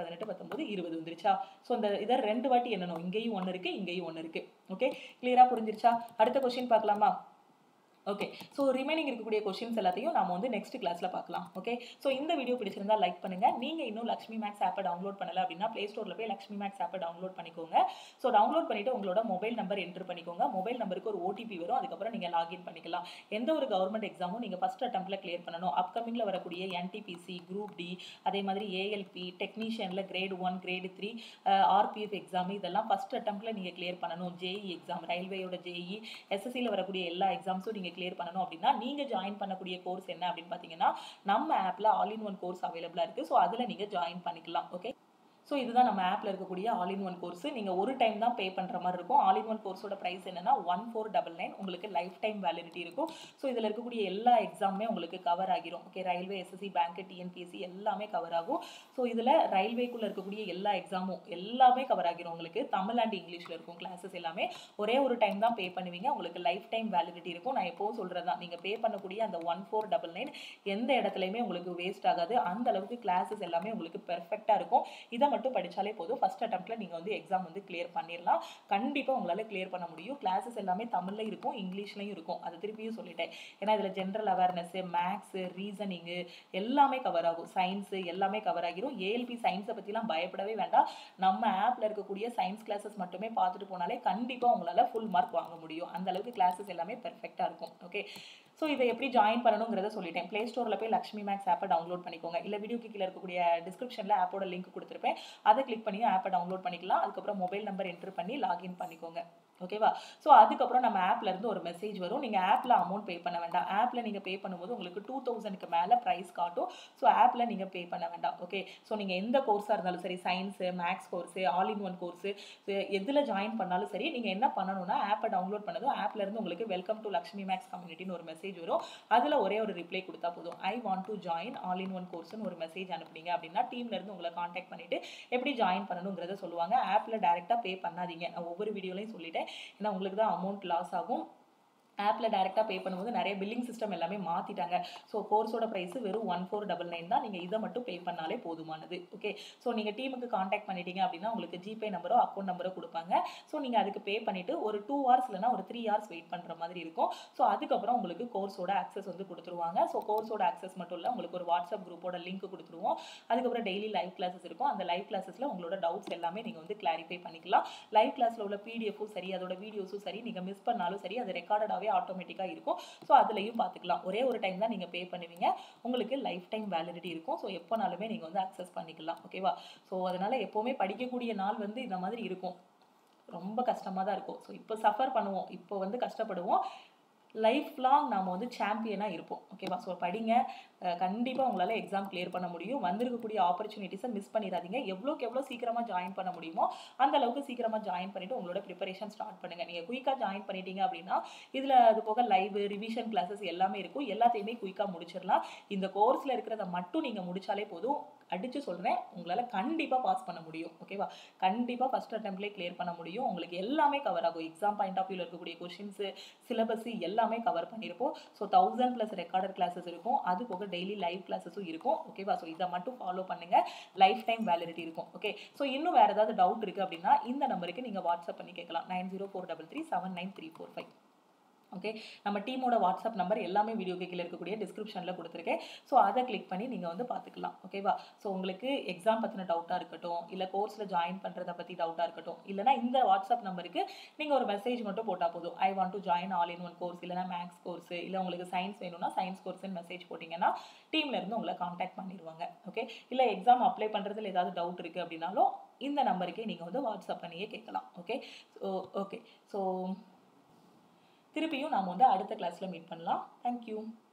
பதினெட்டு பத்தொன்பது இருபது வந்துருச்சா ஸோ இந்த இதை ரெண்டு வாட்டி என்னணும் இங்கேயும் ஒன்று இருக்குது இங்கேயும் ஒன்று இருக்குது ஓகே கிளியராக புரிஞ்சிருச்சா அடுத்த கொஸ்டின் பார்க்கலாமா ஓகே ஸோ ரிமைனிங் இருக்கக்கூடிய கொஷின்ஸ் எல்லாத்தையும் நாம வந்து நெக்ஸ்ட் கிளாஸ்ல பார்க்கலாம் ஓகே ஸோ இந்த வீடியோ பிடிச்சிருந்தா லைக் பண்ணுங்க நீங்க இன்னும் லக்ஷ்மி மேக்ஸ் ஆப்பை டவுன்லோட் பண்ணல அப்படின்னா ப்ளே ஸ்டோர்ல போய் லக்ஷ்மி மேக்ஸ் ஆப்பை டவுன்லோட் பண்ணிக்கோங்க ஸோ டவுன்லோட் பண்ணிட்டு உங்களோட மொபைல் நம்பர் என்டர் பண்ணிக்கோங்க மொபைல் நம்பருக்கு ஒரு ஓடிபி வரும் அதுக்கப்புறம் நீங்க லாகின் பண்ணிக்கலாம் எந்த ஒரு கவர்மெண்ட் எக்ஸாமும் நீங்க ஃபர்ஸ்ட் அட்டம்ப்ட்ல கிளியர் பண்ணணும் அப்கமிங்ல வரக்கூடிய என்டிபிசி குரூப் டி அதே மாதிரி ஏஎல்பி டெக்னீஷியன்ல grade one grade three RPF exam இதெல்லாம் ஃபர்ஸ்ட் அட்டம்ப்ட்ல நீங்க கிளியர் பண்ணணும் ஜேஇ எக்ஸாம் ரயில்வேயோட ஜேஇ எஸ்எஸ்சியில் வரக்கூடிய எல்லா எக்ஸாம்ஸும் நீங்கள் கிளியர் பண்ணணும் அப்படின்னா நீங்கள் ஜாயின் பண்ணக்கூடிய கோர்ஸ் என்ன அப்படின்னு பார்த்தீங்கன்னா நம்ம ஆப்பில் ஆல் இன் ஒன் கோர்ஸ் அவைலபிளாக இருக்குது ஸோ அதில் நீங்கள் ஜாயின் பண்ணிக்கலாம் ஓகே ஸோ இதுதான் நம்ம ஆப்பில் இருக்கக்கூடிய ஆல் இன் ஒன் கோர்ஸ் நீங்கள் ஒரு டைம் தான் பே பண்ணுற மாதிரி இருக்கும் ஆல் இன் ஒன் கோர்ஸோட ப்ரைஸ் என்னன்னா ஒன் ஃபோர் டபுள் நைன் உங்களுக்கு லைஃப் டைம் வேலிடிட்டி இருக்கும் ஸோ இதில் இருக்கக்கூடிய எல்லா எக்ஸாமுமே உங்களுக்கு கவர் ஆகிரும் ஓகே ரயில்வே எஸ்எஸ்சி பேங்க் டிஎன்பிஎஸ்சி எல்லாமே கவர் ஆகும் ஸோ இதில் ரயில்வேக்குள்ளே இருக்கக்கூடிய எல்லா எக்ஸாமும் எல்லாமே கவர் ஆகிரும் உங்களுக்கு தமிழ் அண்ட் இங்கிலீஷில் இருக்கும் கிளாஸஸ் எல்லாமே ஒரே ஒரு டைம் தான் பே பண்ணுவீங்க உங்களுக்கு லைஃப் டைம் வேலிடிட்டி இருக்கும் நான் எப்போவும் சொல்கிறது தான் நீங்கள் பே பண்ணக்கூடிய அந்த ஒன் ஃபோர் டபுள் நைன் எந்த இடத்துலையுமே உங்களுக்கு வேஸ்ட் ஆகாது அந்த அளவுக்கு கிளாஸஸ் எல்லாமே உங்களுக்கு பெர்ஃபெக்டாக இருக்கும் இதை மட்டும் படிச்சாலே போதும் ஃபர்ஸ்ட் அட்டம்ப்ட்ல நீங்க வந்து எக்ஸாம் வந்து கிளியர் பண்ணிடலாம் கண்டிப்பா உங்களால கிளியர் பண்ண முடியும் கிளாஸஸ் எல்லாமே தமிழ்ல இருக்கும் இங்கிலீஷ்லயும் இருக்கும் அது திருப்பியும் சொல்லிட்டேன் ஏன்னா இதுல ஜென்ரல் அவேர்னஸ் மேக்ஸ் ரீசனிங்கு எல்லாமே கவர் ஆகும் சயின்ஸ் எல்லாமே கவர் ஆகிரும் ஏஎல்பி சயின்ஸை பத்திலாம் பயப்படவே வேண்டாம் நம்ம ஆப்ல இருக்கக்கூடிய சயின்ஸ் கிளாஸஸ் மட்டுமே பார்த்துட்டு போனாலே கண்டிப்பா உங்களால ஃபுல் மார்க் வாங்க முடியும் அந்த அளவுக்கு கிளாஸஸ் எல்லாமே பெர்ஃபெக்டா இருக்கும் ஓகே ஸோ இதை எப்படி ஜாயின் பண்ணணுங்கிறத சொல்லிட்டேன் ப்ளே ஸ்டோரில் போய் லக்ஷ்மி மேக்ஸ் ஆப்பை டவுன்லோட் பண்ணிக்கோங்க இல்லை வீடியோக்கு கீழே இருக்கக்கூடிய டிஸ்கிரிப்ஷனில் ஆப்போட லிங்க் கொடுத்துருப்பேன் அதை கிளிக் பண்ணி ஆப்பை டவுன்லோட் பண்ணிக்கலாம் அதுக்கப்புறம் மொபைல் நம்பர் என்ட்ரு பண்ணி லாகின் பண்ணிக்கோங்க ஓகேவா ஸோ அதுக்கப்புறம் நம்ம ஆப்ல இருந்து ஒரு மெசேஜ் வரும் நீங்கள் ஆப்பில் அமௌண்ட் பே பண்ண வேண்டாம் ஆப்பில் நீங்கள் பே பண்ணும்போது உங்களுக்கு டூ தௌசண்ட்க்கு மேலே ப்ரைஸ் காட்டும் ஸோ ஆப்பில் நீங்கள் பே பண்ண வேண்டாம் ஓகே ஸோ நீங்கள் எந்த கோர்ஸாக இருந்தாலும் சரி science maths course all in one course எதில் ஜாயின் பண்ணாலும் சரி நீங்கள் என்ன பண்ணணும்னா ஆப்பை டவுன்லோட் பண்ணதும் ஆப்ல இருந்து உங்களுக்கு வெல்கம் டு லக்ஷ்மி மேக்ஸ் கம்யூனிட்டின்னு ஒரு மெசேஜ் வரும் அதில் ஒரே ஒரு ரிப்ளை கொடுத்தா போதும் I want to join all in one கோர்ஸ்னு ஒரு மெசேஜ் அனுப்புனீங்க அப்படின்னா டீம்ல இருந்து உங்களை காண்டாக்ட் பண்ணிட்டு எப்படி ஜாயின் பண்ணணுங்கிறத சொல்லுவாங்க ஆப்பில் டேரெக்டாக பே பண்ணாதீங்க நான் ஒவ்வொரு வீடியோலையும் சொல்லிட்டேன் ஏன்னா உங்களுக்கு தான் அமௌண்ட் லாஸ் ஆகும் ஆப்பில் டேரெக்டாக பே பண்ணும்போது நிறைய பில்லிங் சிஸ்டம் எல்லாமே மாற்றிட்டாங்க ஸோ கோர்ஸோட ப்ரைஸ் வெறும் ஒன் ஃபோர் டபுள் நைன் தான் நீங்கள் இதை மட்டும் பே பண்ணாலே போதுமானது ஓகே ஸோ நீங்கள் டீமுக்கு காண்டாக்ட் பண்ணிட்டீங்க அப்படின்னா உங்களுக்கு ஜிபே நம்பரோ அக்கௌண்ட் நம்பரோ கொடுப்பாங்க ஸோ நீங்கள் அதுக்கு பே பண்ணிவிட்டு ஒரு டூ ஹவர்ஸ் இல்லைனா ஒரு த்ரீ ஹவர்ஸ் வெயிட் பண்ணுற மாதிரி இருக்கும் ஸோ அதுக்கப்புறம் உங்களுக்கு கோர்ஸோட ஆக்சஸ் வந்து கொடுத்துருவாங்க ஸோ கோர்ஸோட ஆக்சஸ் மட்டும் இல்லை உங்களுக்கு ஒரு வாட்ஸ்அப் குரூப்போட லிங்க் கொடுத்துருவோம் அதுக்கப்புறம் டெய்லி லைவ் கிளாஸஸ் இருக்கும் அந்த லைவ் கிளாஸஸில் உங்களோட டவுட்ஸ் எல்லாமே நீங்கள் வந்து கிளாரிஃபை பண்ணிக்கலாம் லைவ் கிளாஸில் உள்ள பிடிஎஃப்பும் சரி அதோட வீடியோஸும் சரி நீங்கள் மிஸ் பண்ணாலும் சரி அது ரெக்கார்டடாகவே ஆட்டோமேட்டிக்காக இருக்கும் ஸோ அதுலேயும் பார்த்துக்கலாம் ஒரே ஒரு டைம் தான் நீங்கள் பே பண்ணுவீங்க உங்களுக்கு லைஃப் டைம் வேலிடிட்டி இருக்கும் ஸோ எப்போனாலுமே நீங்கள் வந்து அக்சஸ் பண்ணிக்கலாம் ஓகேவா ஸோ அதனால் எப்போவுமே படிக்கக்கூடிய நாள் வந்து இந்த மாதிரி இருக்கும் ரொம்ப கஷ்டமாக தான் இருக்கும் ஸோ இப்போ சஃபர் பண்ணுவோம் இப்போ வந்து கஷ்டப்படுவோம் லைஃப் லாங் நாம் வந்து சாம்பியனாக இருப்போம் ஓகேவா ஸோ படிங்க கண்டிப்பாக உங்களால் எக்ஸாம் கிளியர் பண்ண முடியும் வந்திருக்கக்கூடிய ஆப்பர்ச்சுனிட்டிஸை மிஸ் பண்ணிடாதீங்க எவ்வளோக்கு எவ்வளோ சீக்கிரமாக ஜாயின் பண்ண முடியுமோ அந்த அளவுக்கு சீக்கிரமாக ஜாயின் பண்ணிவிட்டு உங்களோட ப்ரிப்பரேஷன் ஸ்டார்ட் பண்ணுங்கள் நீங்கள் குயிக்காக ஜாயின் பண்ணிட்டீங்க அப்படின்னா இதில் அது போக லைவ் ரிவிஷன் கிளாஸஸ் எல்லாமே இருக்கும் எல்லாத்தையுமே குயிக்காக முடிச்சிடலாம் இந்த கோர்ஸில் இருக்கிறத மட்டும் நீங்கள் முடிச்சாலே போதும் அடித்து சொல்கிறேன் உங்களால் கண்டிப்பாக பாஸ் பண்ண முடியும் ஓகேவா கண்டிப்பாக ஃபஸ்ட் அட்டம்ப்ட்லேயே கிளியர் பண்ண முடியும் உங்களுக்கு எல்லாமே கவர் ஆகும் எக்ஸாம் பாயிண்ட் ஆஃப் வியூவில் இருக்கக்கூடிய கொஷின்ஸு சிலபஸ் எல்லாமே கவர் பண்ணியிருப்போம் so thousand plus recorded classes இருக்கும் அது போக டெய்லி லைவ் கிளாஸஸும் இருக்கும் ஓகேவா ஸோ இதை மட்டும் ஃபாலோ பண்ணுங்க லைஃப் டைம் வேலிடிட்டி இருக்கும் ஓகே ஸோ இன்னும் வேறு ஏதாவது டவுட் இருக்குது அப்படின்னா இந்த நம்பருக்கு நீங்கள் வாட்ஸ்அப் பண்ணி கேட்கலாம் nine zero four double three seven nine three four five okay நம்ம டீமோட வாட்ஸ்அப் நம்பர் எல்லாமே வீடியோ கீழே இருக்கக்கூடிய டிஸ்கிரிப்ஷனில் கொடுத்துருக்கேன் ஸோ அதை கிளிக் பண்ணி நீங்கள் வந்து பார்த்துக்கலாம் ஓகேவா ஸோ உங்களுக்கு எக்ஸாம் பற்றின டவுட்டாக இருக்கட்டும் இல்லை கோர்ஸில் ஜாயின் பண்ணுறதை பற்றி டவுட்டாக இருக்கட்டும் இல்லைனா இந்த வாட்ஸ்அப் நம்பருக்கு நீங்கள் ஒரு மெசேஜ் மட்டும் போட்டால் போதும் I want to join all in one course இல்லைனா மேக்ஸ் கோர்ஸ் இல்லை உங்களுக்கு சயின்ஸ் வேணும்னா சயின்ஸ் கோர்ஸ்னு மெசேஜ் போட்டிங்கன்னா டீம்ல இருந்து உங்களை காண்டாக்ட் பண்ணிடுவாங்க ஓகே இல்லை எக்ஸாம் அப்ளை பண்ணுறதுல ஏதாவது டவுட் இருக்குது அப்படின்னாலும் இந்த நம்பருக்கே நீங்கள் வந்து வாட்ஸ்அப் பண்ணியே கேட்கலாம் ஓகே ஸோ ஓகே ஸோ திருப்பியும் நாம் வந்து அடுத்த கிளாஸில் மீட் பண்ணலாம் தேங்க்யூ